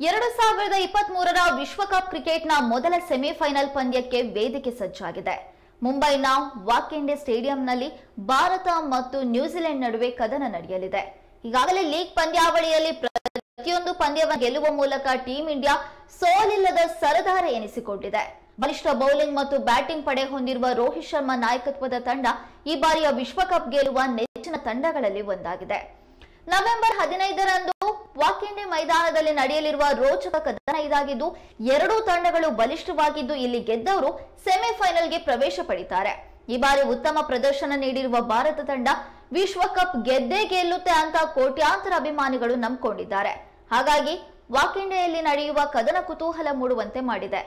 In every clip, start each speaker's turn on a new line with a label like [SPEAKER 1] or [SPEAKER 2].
[SPEAKER 1] ಎರಡು ಸಾವಿರದ ಇಪ್ಪತ್ತ್ ಮೂರರ ವಿಶ್ವಕಪ್ ಕ್ರಿಕೆಟ್ನ ಮೊದಲ ಸೆಮಿಫೈನಲ್ ಪಂದ್ಯಕ್ಕೆ ವೇದಿಕೆ ಸಜ್ಜಾಗಿದೆ ಮುಂಬೈನ ವಾಕೆಂಡೆ ಸ್ಟೇಡಿಯಂನಲ್ಲಿ ಭಾರತ ಮತ್ತು ನ್ಯೂಜಿಲೆಂಡ್ ನಡುವೆ ಕದನ ನಡೆಯಲಿದೆ ಈಗಾಗಲೇ ಲೀಗ್ ಪಂದ್ಯಾವಳಿಯಲ್ಲಿ ಪ್ರತಿಯೊಂದು ಪಂದ್ಯವನ್ನು ಗೆಲ್ಲುವ ಮೂಲಕ ಟೀಂ ಇಂಡಿಯಾ ಸೋಲಿಲ್ಲದ ಸರದಾರ ಎನಿಸಿಕೊಂಡಿದೆ ಬಲಿಷ್ಠ ಬೌಲಿಂಗ್ ಮತ್ತು ಬ್ಯಾಟಿಂಗ್ ಪಡೆ ಹೊಂದಿರುವ ರೋಹಿತ್ ಶರ್ಮಾ ನಾಯಕತ್ವದ ತಂಡ ಈ ಬಾರಿಯ ವಿಶ್ವಕಪ್ ಗೆಲ್ಲುವ ನೆಚ್ಚಿನ ತಂಡಗಳಲ್ಲಿ ಒಂದಾಗಿದೆ ನವೆಂಬರ್ ಹದಿನೈದರಂದು ವಾಕೆಂಡೆ ಮೈದಾನದಲ್ಲಿ ನಡೆಯಲಿರುವ ರೋಚಕ ಕದನ ಇದಾಗಿದ್ದು ಎರಡೂ ತಂಡಗಳು ಬಲಿಷ್ಠವಾಗಿದ್ದು ಇಲ್ಲಿ ಗೆದ್ದವರು ಸೆಮಿಫೈನಲ್ಗೆ ಪ್ರವೇಶ ಪಡಿತಾರೆ ಈ ಬಾರಿ ಉತ್ತಮ ಪ್ರದರ್ಶನ ನೀಡಿರುವ ಭಾರತ ತಂಡ ವಿಶ್ವಕಪ್ ಗೆದ್ದೇ ಗೆಲ್ಲುತ್ತೆ ಅಂತ ಕೋಟ್ಯಾಂತರ ಅಭಿಮಾನಿಗಳು ನಂಬಿಕೊಂಡಿದ್ದಾರೆ ಹಾಗಾಗಿ ವಾಕೆಂಡೆಯಲ್ಲಿ ನಡೆಯುವ ಕದನ ಕುತೂಹಲ ಮೂಡುವಂತೆ ಮಾಡಿದೆ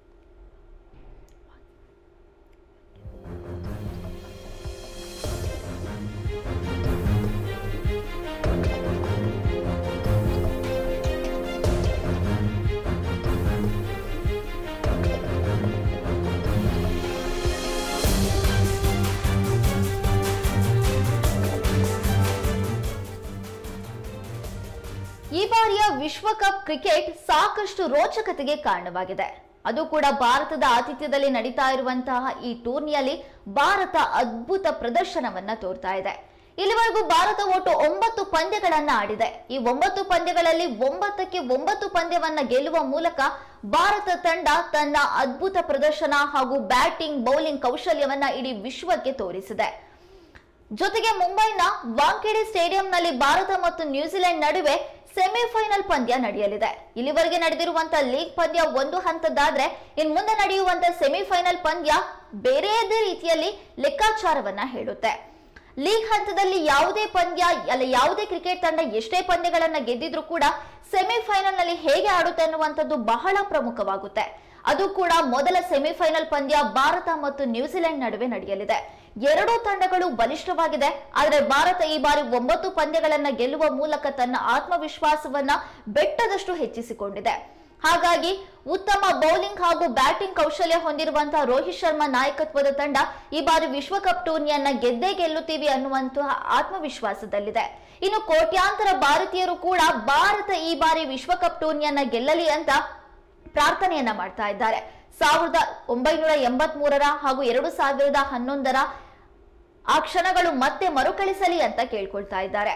[SPEAKER 1] ಈ ಬಾರಿಯ ವಿಶ್ವಕಪ್ ಕ್ರಿಕೆಟ್ ಸಾಕಷ್ಟು ರೋಚಕತೆಗೆ ಕಾರಣವಾಗಿದೆ ಅದು ಕೂಡ ಭಾರತದ ಆತಿಥ್ಯದಲ್ಲಿ ನಡೀತಾ ಇರುವಂತಹ ಈ ಟೂರ್ನಿಯಲ್ಲಿ ಭಾರತ ಅದ್ಭುತ ಪ್ರದರ್ಶನವನ್ನ ತೋರ್ತಾ ಇದೆ ಇಲ್ಲಿವರೆಗೂ ಭಾರತ ಒಟ್ಟು ಒಂಬತ್ತು ಪಂದ್ಯಗಳನ್ನ ಆಡಿದೆ ಈ ಒಂಬತ್ತು ಪಂದ್ಯಗಳಲ್ಲಿ ಒಂಬತ್ತಕ್ಕೆ ಒಂಬತ್ತು ಪಂದ್ಯವನ್ನ ಗೆಲ್ಲುವ ಮೂಲಕ ಭಾರತ ತಂಡ ತನ್ನ ಅದ್ಭುತ ಪ್ರದರ್ಶನ ಹಾಗೂ ಬ್ಯಾಟಿಂಗ್ ಬೌಲಿಂಗ್ ಕೌಶಲ್ಯವನ್ನ ಇಡೀ ವಿಶ್ವಕ್ಕೆ ತೋರಿಸಿದೆ ಜೊತೆಗೆ ಮುಂಬೈನ ವಾಂಖೇಡೆ ಸ್ಟೇಡಿಯಂನಲ್ಲಿ ಭಾರತ ಮತ್ತು ನ್ಯೂಜಿಲೆಂಡ್ ನಡುವೆ ಸೆಮಿಫೈನಲ್ ಪಂದ್ಯ ನಡೆಯಲಿದೆ ಇಲ್ಲಿವರೆಗೆ ನಡೆದಿರುವಂತಹ ಲೀಗ್ ಪಂದ್ಯ ಒಂದು ಹಂತದ್ದಾದ್ರೆ ಇನ್ ಮುಂದೆ ನಡೆಯುವಂತ ಸೆಮಿಫೈನಲ್ ಪಂದ್ಯ ಬೇರೆಯದೇ ರೀತಿಯಲ್ಲಿ ಲೆಕ್ಕಾಚಾರವನ್ನ ಹೇಳುತ್ತೆ ಲೀಗ್ ಹಂತದಲ್ಲಿ ಯಾವುದೇ ಪಂದ್ಯ ಅಲ್ಲ ಯಾವುದೇ ಕ್ರಿಕೆಟ್ ತಂಡ ಎಷ್ಟೇ ಪಂದ್ಯಗಳನ್ನ ಗೆದ್ದಿದ್ರು ಕೂಡ ಸೆಮಿಫೈನಲ್ ನಲ್ಲಿ ಹೇಗೆ ಆಡುತ್ತೆ ಅನ್ನುವಂಥದ್ದು ಬಹಳ ಪ್ರಮುಖವಾಗುತ್ತೆ ಅದು ಕೂಡ ಮೊದಲ ಸೆಮಿಫೈನಲ್ ಪಂದ್ಯ ಭಾರತ ಮತ್ತು ನ್ಯೂಜಿಲೆಂಡ್ ನಡುವೆ ನಡೆಯಲಿದೆ ಎರಡೂ ತಂಡಗಳು ಬಲಿಷ್ಠವಾಗಿದೆ ಆದರೆ ಭಾರತ ಈ ಬಾರಿ ಒಂಬತ್ತು ಪಂದ್ಯಗಳನ್ನ ಗೆಲ್ಲುವ ಮೂಲಕ ತನ್ನ ಆತ್ಮವಿಶ್ವಾಸವನ್ನ ಬೆಟ್ಟದಷ್ಟು ಹೆಚ್ಚಿಸಿಕೊಂಡಿದೆ ಹಾಗಾಗಿ ಉತ್ತಮ ಬೌಲಿಂಗ್ ಹಾಗೂ ಬ್ಯಾಟಿಂಗ್ ಕೌಶಲ್ಯ ಹೊಂದಿರುವಂತಹ ರೋಹಿತ್ ಶರ್ಮಾ ನಾಯಕತ್ವದ ತಂಡ ಈ ಬಾರಿ ವಿಶ್ವಕಪ್ ಟೂರ್ನಿಯನ್ನ ಗೆದ್ದೇ ಗೆಲ್ಲುತ್ತೀವಿ ಅನ್ನುವಂತಹ ಆತ್ಮವಿಶ್ವಾಸದಲ್ಲಿದೆ ಇನ್ನು ಕೋಟ್ಯಾಂತರ ಭಾರತೀಯರು ಕೂಡ ಭಾರತ ಈ ಬಾರಿ ವಿಶ್ವಕಪ್ ಟೂರ್ನಿಯನ್ನ ಗೆಲ್ಲಲಿ ಅಂತ ಪ್ರಾರ್ಥನೆಯನ್ನ ಮಾಡ್ತಾ ಇದ್ದಾರೆ ಸಾವಿರದ ಒಂಬೈನೂರ ಎಂಬತ್ ಮೂರರ ಹಾಗೂ ಎರಡು ಸಾವಿರದ ಹನ್ನೊಂದರ ಆ ಕ್ಷಣಗಳು ಮತ್ತೆ ಮರುಕಳಿಸಲಿ ಅಂತ ಕೇಳ್ಕೊಳ್ತಾ ಇದ್ದಾರೆ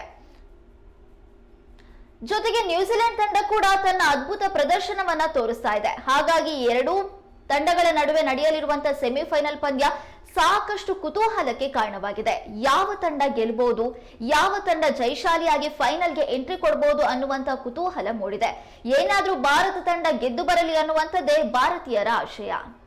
[SPEAKER 1] ಜೊತೆಗೆ ನ್ಯೂಜಿಲೆಂಡ್ ತಂಡ ಕೂಡ ತನ್ನ ಅದ್ಭುತ ಪ್ರದರ್ಶನವನ್ನ ತೋರಿಸ್ತಾ ಇದೆ ಹಾಗಾಗಿ ಎರಡೂ ತಂಡಗಳ ನಡುವೆ ನಡೆಯಲಿರುವಂತಹ ಸೆಮಿಫೈನಲ್ ಪಂದ್ಯ ಸಾಕಷ್ಟು ಕುತೂಹಲಕ್ಕೆ ಕಾರಣವಾಗಿದೆ ಯಾವ ತಂಡ ಗೆಲ್ಬಹುದು ಯಾವ ತಂಡ ಜೈಶಾಲಿಯಾಗಿ ಫೈನಲ್ಗೆ ಎಂಟ್ರಿ ಕೊಡಬಹುದು ಅನ್ನುವಂತ ಕುತೂಹಲ ಮೂಡಿದೆ ಏನಾದ್ರೂ ಭಾರತ ತಂಡ ಗೆದ್ದು ಬರಲಿ ಅನ್ನುವಂಥದ್ದೇ ಭಾರತೀಯರ ಆಶಯ